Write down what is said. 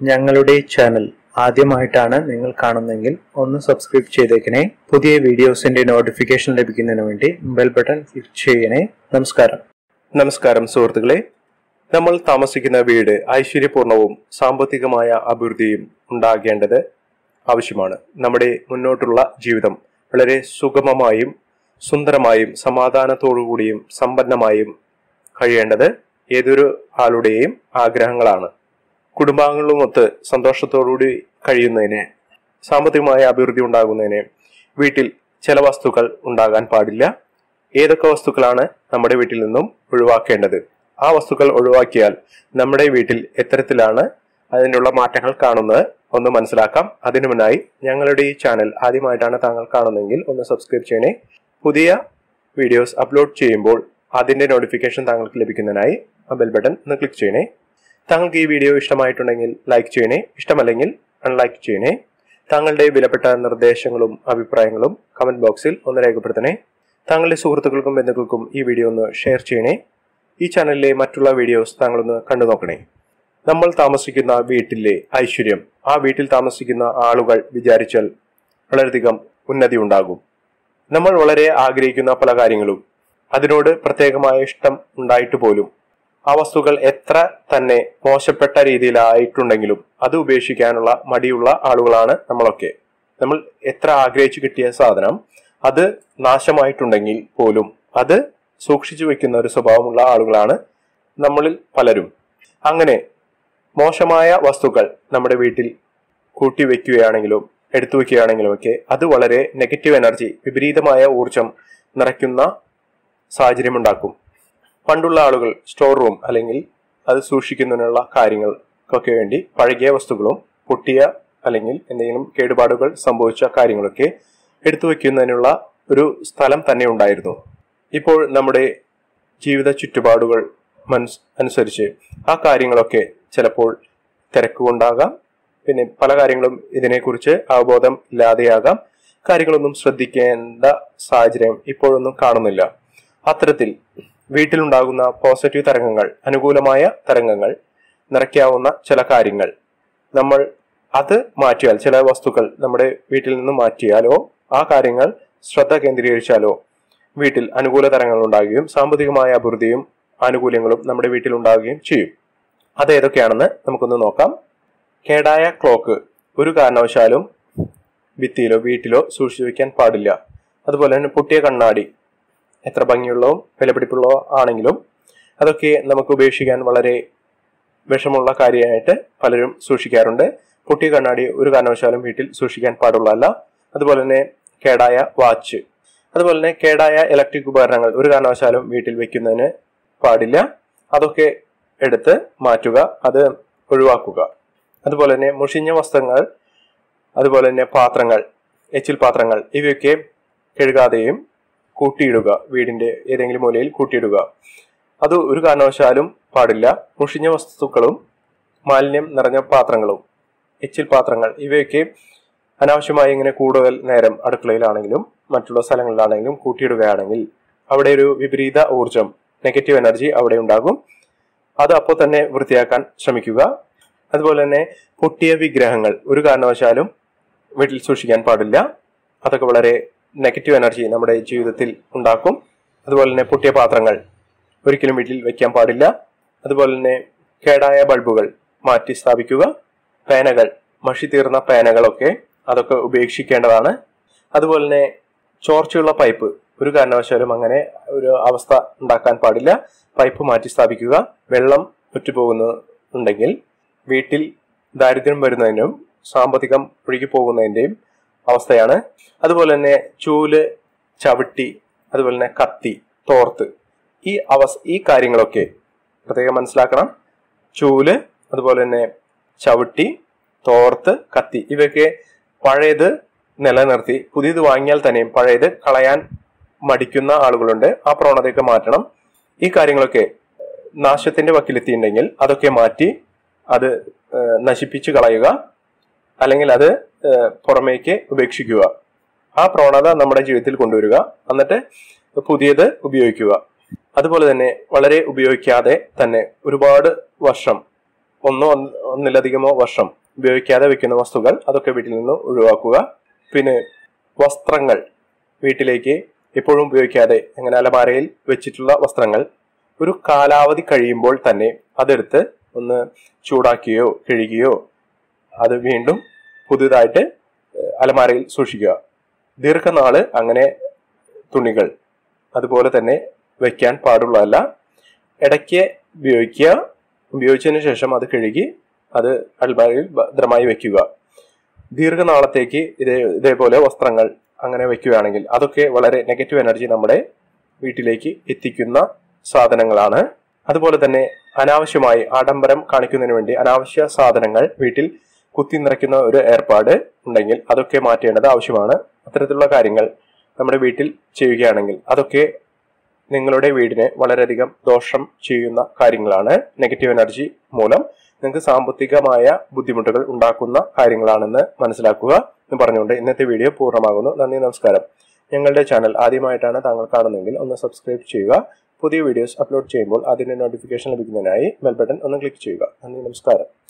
ഞങ്ങളുടെ ചാനൽ ആദ്യമായിട്ടാണ് നിങ്ങൾ കാണുന്നതെങ്കിൽ ഒന്ന് സബ്സ്ക്രൈബ് ചെയ്തേക്കണേ പുതിയ വീഡിയോസിന്റെ നോട്ടിഫിക്കേഷൻ ലഭിക്കുന്നതിന് വേണ്ടി ബെൽ ബട്ടൺ ക്ലിക്ക് ചെയ്യണേ നമസ്കാരം നമസ്കാരം സുഹൃത്തുക്കളെ നമ്മൾ താമസിക്കുന്ന വീട് ഐശ്വര്യപൂർണവും സാമ്പത്തികമായ അഭിവൃദ്ധിയും ഉണ്ടാകേണ്ടത് ആവശ്യമാണ് നമ്മുടെ മുന്നോട്ടുള്ള ജീവിതം വളരെ സുഗമമായും സുന്ദരമായും സമാധാനത്തോടുകൂടിയും സമ്പന്നമായും കഴിയേണ്ടത് ഏതൊരു ആളുടെയും ആഗ്രഹങ്ങളാണ് കുടുംബാംഗങ്ങളുമൊത്ത് സന്തോഷത്തോടുകൂടി കഴിയുന്നതിന് സാമ്പത്തികമായ അഭിവൃദ്ധി ഉണ്ടാകുന്നതിന് വീട്ടിൽ ചില വസ്തുക്കൾ ഉണ്ടാകാൻ പാടില്ല ഏതൊക്കെ വസ്തുക്കളാണ് നമ്മുടെ വീട്ടിൽ നിന്നും ഒഴിവാക്കേണ്ടത് ആ വസ്തുക്കൾ ഒഴിവാക്കിയാൽ നമ്മുടെ വീട്ടിൽ എത്തരത്തിലാണ് അതിനുള്ള മാറ്റങ്ങൾ കാണുന്നത് ഒന്ന് മനസ്സിലാക്കാം അതിനു മുന്നായി ഞങ്ങളുടെ ഈ ചാനൽ ആദ്യമായിട്ടാണ് താങ്കൾ കാണുന്നതെങ്കിൽ ഒന്ന് സബ്സ്ക്രൈബ് ചെയ്യണേ പുതിയ വീഡിയോസ് അപ്ലോഡ് ചെയ്യുമ്പോൾ അതിന്റെ നോട്ടിഫിക്കേഷൻ താങ്കൾക്ക് ലഭിക്കുന്നതിനായി ആ ബെൽ ബട്ടൺ ഒന്ന് ക്ലിക്ക് ചെയ്യണേ താങ്കൾക്ക് ഈ വീഡിയോ ഇഷ്ടമായിട്ടുണ്ടെങ്കിൽ ലൈക്ക് ചെയ്യണേ ഇഷ്ടമല്ലെങ്കിൽ അൺലൈക്ക് ചെയ്യണേ താങ്കളുടെ വിലപ്പെട്ട നിർദ്ദേശങ്ങളും അഭിപ്രായങ്ങളും കമന്റ് ബോക്സിൽ ഒന്ന് രേഖപ്പെടുത്തണേ താങ്കളുടെ സുഹൃത്തുക്കൾക്കും ബന്ധുക്കൾക്കും ഈ വീഡിയോ ഒന്ന് ഷെയർ ചെയ്യണേ ഈ ചാനലിലെ മറ്റുള്ള വീഡിയോസ് താങ്കളൊന്ന് കണ്ടു നോക്കണേ നമ്മൾ താമസിക്കുന്ന വീട്ടിലെ ഐശ്വര്യം ആ വീട്ടിൽ താമസിക്കുന്ന ആളുകൾ വിചാരിച്ചാൽ വളരെയധികം ഉന്നതി ഉണ്ടാകും നമ്മൾ വളരെ ആഗ്രഹിക്കുന്ന പല കാര്യങ്ങളും അതിനോട് പ്രത്യേകമായ ഇഷ്ടം ഉണ്ടായിട്ട് പോലും ആ വസ്തുക്കൾ എത്ര തന്നെ മോശപ്പെട്ട രീതിയിലായിട്ടുണ്ടെങ്കിലും അത് ഉപേക്ഷിക്കാനുള്ള മടിയുള്ള ആളുകളാണ് നമ്മളൊക്കെ നമ്മൾ എത്ര ആഗ്രഹിച്ചു കിട്ടിയ സാധനം അത് നാശമായിട്ടുണ്ടെങ്കിൽ പോലും അത് സൂക്ഷിച്ചു വെക്കുന്ന ഒരു സ്വഭാവമുള്ള ആളുകളാണ് നമ്മളിൽ പലരും അങ്ങനെ മോശമായ വസ്തുക്കൾ നമ്മുടെ വീട്ടിൽ കൂട്ടി വെക്കുകയാണെങ്കിലും എടുത്തു വെക്കുകയാണെങ്കിലും ഒക്കെ അത് വളരെ നെഗറ്റീവ് എനർജി വിപരീതമായ ഊർജം നിറയ്ക്കുന്ന സാഹചര്യമുണ്ടാക്കും പണ്ടുള്ള ആളുകൾ സ്റ്റോർ റൂം അല്ലെങ്കിൽ അത് സൂക്ഷിക്കുന്നതിനുള്ള കാര്യങ്ങൾക്കൊക്കെ വേണ്ടി പഴകിയ വസ്തുക്കളും പൊട്ടിയ അല്ലെങ്കിൽ എന്തെങ്കിലും കേടുപാടുകൾ സംഭവിച്ച കാര്യങ്ങളൊക്കെ എടുത്തു വെക്കുന്നതിനുള്ള ഒരു സ്ഥലം തന്നെ ഉണ്ടായിരുന്നു ഇപ്പോൾ നമ്മുടെ ജീവിത ചുറ്റുപാടുകൾ മനസ് അനുസരിച്ച് ആ കാര്യങ്ങളൊക്കെ ചിലപ്പോൾ തിരക്കുകൊണ്ടാകാം പിന്നെ പല കാര്യങ്ങളും ഇതിനെക്കുറിച്ച് അവബോധം ഇല്ലാതെയാകാം കാര്യങ്ങളൊന്നും ശ്രദ്ധിക്കേണ്ട സാഹചര്യം ഇപ്പോഴൊന്നും കാണുന്നില്ല അത്തരത്തിൽ വീട്ടിലുണ്ടാകുന്ന പോസിറ്റീവ് തരംഗങ്ങൾ അനുകൂലമായ തരംഗങ്ങൾ നിറയ്ക്കാവുന്ന ചില കാര്യങ്ങൾ നമ്മൾ അത് മാറ്റിയാൽ ചില വസ്തുക്കൾ നമ്മുടെ വീട്ടിൽ നിന്ന് മാറ്റിയാലോ ആ കാര്യങ്ങൾ ശ്രദ്ധ കേന്ദ്രീകരിച്ചാലോ വീട്ടിൽ അനുകൂല തരംഗങ്ങൾ ഉണ്ടാകുകയും സാമ്പത്തികമായ അഭിവൃദ്ധിയും ആനുകൂല്യങ്ങളും നമ്മുടെ വീട്ടിൽ ഉണ്ടാവുകയും ചെയ്യും അത് ഏതൊക്കെയാണെന്ന് നമുക്കൊന്ന് നോക്കാം കേടായ ക്ലോക്ക് ഒരു കാരണവശാലും ഭിത്തിയിലോ വീട്ടിലോ സൂക്ഷിച്ചു വെക്കാൻ പാടില്ല അതുപോലെ തന്നെ പൊട്ടിയ കണ്ണാടി എത്ര ഭംഗിയുള്ളതും വിലപിടിപ്പുള്ളതോ ആണെങ്കിലും അതൊക്കെ നമുക്ക് ഉപേക്ഷിക്കാൻ വളരെ വിഷമുള്ള കാര്യമായിട്ട് പലരും സൂക്ഷിക്കാറുണ്ട് പൊട്ടിയ കണ്ണാടി ഒരു കാരണവശാലും വീട്ടിൽ സൂക്ഷിക്കാൻ പാടുള്ളതല്ല അതുപോലെ തന്നെ കേടായ വാച്ച് അതുപോലെ തന്നെ കേടായ ഇലക്ട്രിക് ഉപകരണങ്ങൾ ഒരു കാരണവശാലും വീട്ടിൽ വെക്കുന്നതിന് പാടില്ല അതൊക്കെ എടുത്ത് മാറ്റുക അത് ഒഴിവാക്കുക അതുപോലെ തന്നെ മുഷിഞ്ഞ വസ്ത്രങ്ങൾ അതുപോലെ തന്നെ പാത്രങ്ങൾ എച്ചിൽ പാത്രങ്ങൾ ഇവയൊക്കെ കഴുകാതെയും കൂട്ടിയിടുക വീടിന്റെ ഏതെങ്കിലും മൂലയിൽ കൂട്ടിയിടുക അത് ഒരു കാരണവശാലും പാടില്ല മുഷിഞ്ഞ വസ്തുക്കളും മാലിന്യം നിറഞ്ഞ പാത്രങ്ങളും എച്ചിൽ പാത്രങ്ങൾ ഇവയൊക്കെ അനാവശ്യമായി ഇങ്ങനെ കൂടുതൽ നേരം അടുക്കളയിലാണെങ്കിലും മറ്റുള്ള സ്ഥലങ്ങളിലാണെങ്കിലും കൂട്ടിയിടുകയാണെങ്കിൽ അവിടെ ഒരു വിപരീത ഊർജം നെഗറ്റീവ് എനർജി അവിടെ ഉണ്ടാകും അത് അപ്പോൾ തന്നെ വൃത്തിയാക്കാൻ ശ്രമിക്കുക അതുപോലെ തന്നെ പൊട്ടിയ വിഗ്രഹങ്ങൾ ഒരു കാരണവശാലും വീട്ടിൽ സൂക്ഷിക്കാൻ പാടില്ല അതൊക്കെ വളരെ നെഗറ്റീവ് എനർജി നമ്മുടെ ജീവിതത്തിൽ ഉണ്ടാക്കും അതുപോലെ തന്നെ പൊട്ടിയ പാത്രങ്ങൾ ഒരിക്കലും വീട്ടിൽ വെക്കാൻ പാടില്ല അതുപോലെ തന്നെ കേടായ ബൾബുകൾ മാറ്റി സ്ഥാപിക്കുക പേനകൾ മഷി തീർന്ന പേനകളൊക്കെ അതൊക്കെ ഉപേക്ഷിക്കേണ്ടതാണ് അതുപോലെ തന്നെ ചോർച്ചയുള്ള പൈപ്പ് ഒരു കാരണവശാലും അങ്ങനെ ഒരു അവസ്ഥ ഉണ്ടാക്കാൻ പാടില്ല പൈപ്പ് മാറ്റി സ്ഥാപിക്കുക വെള്ളം ഒറ്റുപോകുന്നുണ്ടെങ്കിൽ വീട്ടിൽ ദാരിദ്ര്യം വരുന്നതിനും സാമ്പത്തികം ഒഴുകി പോകുന്നതിന്റെയും അവസ്ഥയാണ് അതുപോലെ തന്നെ ചൂല് ചവിട്ടി അതുപോലെ തന്നെ കത്തി തോർത്ത് ഈ അവസ് ഈ കാര്യങ്ങളൊക്കെ പ്രത്യേകം മനസ്സിലാക്കണം ചൂല് അതുപോലെ തന്നെ ചവിട്ടി തോർത്ത് കത്തി ഇവയൊക്കെ പഴയത് നിലനിർത്തി പുതിയത് വാങ്ങിയാൽ തന്നെയും പഴയത് കളയാൻ മടിക്കുന്ന ആളുകളുണ്ട് ആ പ്രവണതയൊക്കെ മാറ്റണം ഈ കാര്യങ്ങളൊക്കെ നാശത്തിന്റെ വക്കിലെത്തിയിട്ടുണ്ടെങ്കിൽ അതൊക്കെ മാറ്റി അത് ഏഹ്, നശിപ്പിച്ചു കളയുക അല്ലെങ്കിൽ അത് ഏഹ്, പുറമേക്ക് ഉപേക്ഷിക്കുക ആ പ്രവണത നമ്മുടെ ജീവിതത്തിൽ കൊണ്ടുവരിക എന്നിട്ട് പുതിയത് ഉപയോഗിക്കുക അതുപോലെ തന്നെ വളരെ ഉപയോഗിക്കാതെ തന്നെ ഒരുപാട് വർഷം ഒന്നോ ഒന്ന് ഒന്നിലധികമോ വർഷം ഉപയോഗിക്കാതെ വെക്കുന്ന വസ്തുക്കൾ അതൊക്കെ വീട്ടിൽ നിന്ന് ഒഴിവാക്കുക പിന്നെ വസ്ത്രങ്ങൾ വീട്ടിലേക്ക് എപ്പോഴും ഉപയോഗിക്കാതെ അങ്ങനെ അലമാരയിൽ വെച്ചിട്ടുള്ള വസ്ത്രങ്ങൾ ഒരു കാലാവധി കഴിയുമ്പോൾ തന്നെ അതെടുത്ത് ഒന്ന് ചൂടാക്കുകയോ കഴുകുകയോ അത് വീണ്ടും പുതിയതായിട്ട് ഏഹ്, അലമാരയിൽ സൂക്ഷിക്കുക ദീർഘനാള് അങ്ങനെ തുണികൾ അതുപോലെ തന്നെ വെക്കാൻ പാടുള്ളതല്ല ഇടയ്ക്ക് ഉപയോഗിക്കുക ഉപയോഗിച്ചതിന് ശേഷം അത് കഴുകി അത് അൽമാരയിൽ ഭദ്രമായി വെക്കുക ദീർഘനാളത്തേക്ക് ഇതേ ഇതേപോലെ വസ്ത്രങ്ങൾ അങ്ങനെ വെക്കുകയാണെങ്കിൽ അതൊക്കെ വളരെ നെഗറ്റീവ് എനർജി നമ്മുടെ വീട്ടിലേക്ക് എത്തിക്കുന്ന സാധനങ്ങളാണ് അതുപോലെ തന്നെ അനാവശ്യമായി ആഡംബരം കാണിക്കുന്നതിന് വേണ്ടി അനാവശ്യ സാധനങ്ങൾ വീട്ടിൽ കുത്തി നിറയ്ക്കുന്ന ഒരു ഏർപ്പാട് ഉണ്ടെങ്കിൽ അതൊക്കെ മാറ്റേണ്ടത് ആവശ്യമാണ് അത്തരത്തിലുള്ള കാര്യങ്ങൾ നമ്മുടെ വീട്ടിൽ ചെയ്യുകയാണെങ്കിൽ അതൊക്കെ നിങ്ങളുടെ വീടിന് വളരെയധികം ദോഷം ചെയ്യുന്ന കാര്യങ്ങളാണ് നെഗറ്റീവ് എനർജി മൂലം നിങ്ങൾക്ക് സാമ്പത്തികമായ ബുദ്ധിമുട്ടുകൾ ഉണ്ടാക്കുന്ന കാര്യങ്ങളാണെന്ന് മനസ്സിലാക്കുക എന്ന് പറഞ്ഞുകൊണ്ട് ഇന്നത്തെ വീഡിയോ പൂർണ്ണമാകുന്നു നന്ദി നമസ്കാരം ഞങ്ങളുടെ ചാനൽ ആദ്യമായിട്ടാണ് താങ്കൾ കാണുന്നതെങ്കിൽ ഒന്ന് സബ്സ്ക്രൈബ് ചെയ്യുക പുതിയ വീഡിയോസ് അപ്ലോഡ് ചെയ്യുമ്പോൾ അതിന്റെ നോട്ടിഫിക്കേഷൻ ലഭിക്കുന്നതിനായി ബെൽ ബട്ടൺ ഒന്ന് ക്ലിക്ക് ചെയ്യുക നന്ദി നമസ്കാരം